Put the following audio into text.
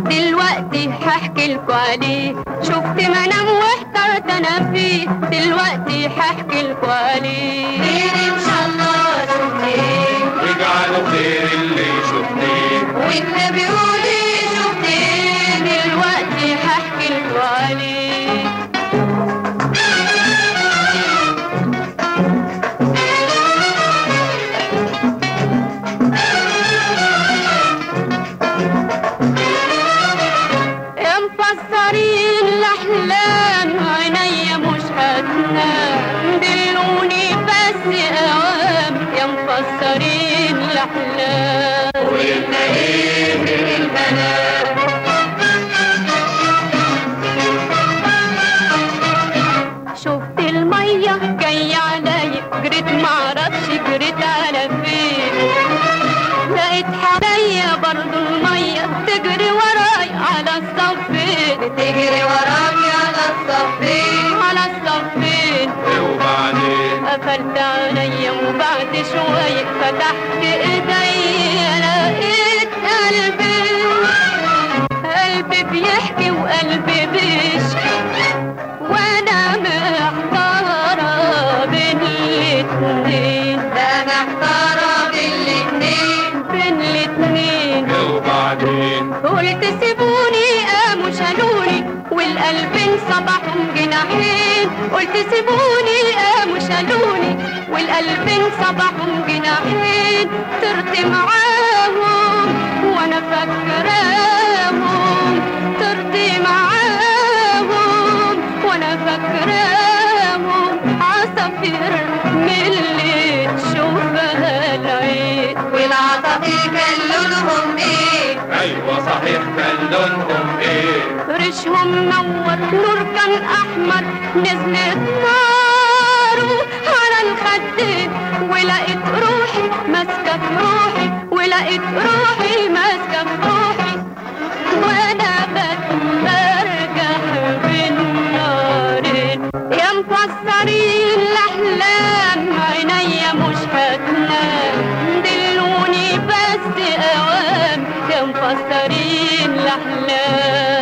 دلوقتي هحكي لكوا عليه شفت منام واحترت انا فيه دلوقتي هحكي لكوا عليه خير ان شاء الله شفتيه واجعله خير اللي شفتيه والنبي قولي شفتيه دلوقتي هحكي لكوا عليه يا مفسرين الاحلام عينيا مش هتنام دلوني بس اوام يا مفسرين الاحلام وانت ايه من البنات شفت المية جاية عليا جريت معرفش جريت على فين لقيت حواليا برضو المية تجري ورايا على الصفين تجري ورايا على الصفين على الصفين وبعدين قفلت عليا وبعد شوية فتحت ايديا لقيت قلبي قلبي بيحكي وقلبي بيشكي وانا محتارة بين الاتنين ده محتارة بين الاتنين بين الاتنين وبعدين قلت سيبوني قاموا شالوني والقلبين صبحهم جناحين قلت سيبوني قاموا شالوني والقلبين صبحهم جناحين طرت معاهم وانا فاكراهم طرت معاهم وانا فاكراهم عصافير من اللي تشوفها العين والعصافير كان لونهم ايه ايوه صحيح كان لونهم ايه ريشهم منور نور كان احمر نزلت ناره على الخدين ولقيت روحي ماسكه في روحي ولقيت روحي ماسكه في روحي وانا بتمرجح بين نارين يا مفسرين الاحلام عينيا مش هتنام دلوني بس اوام يا مفسرين الاحلام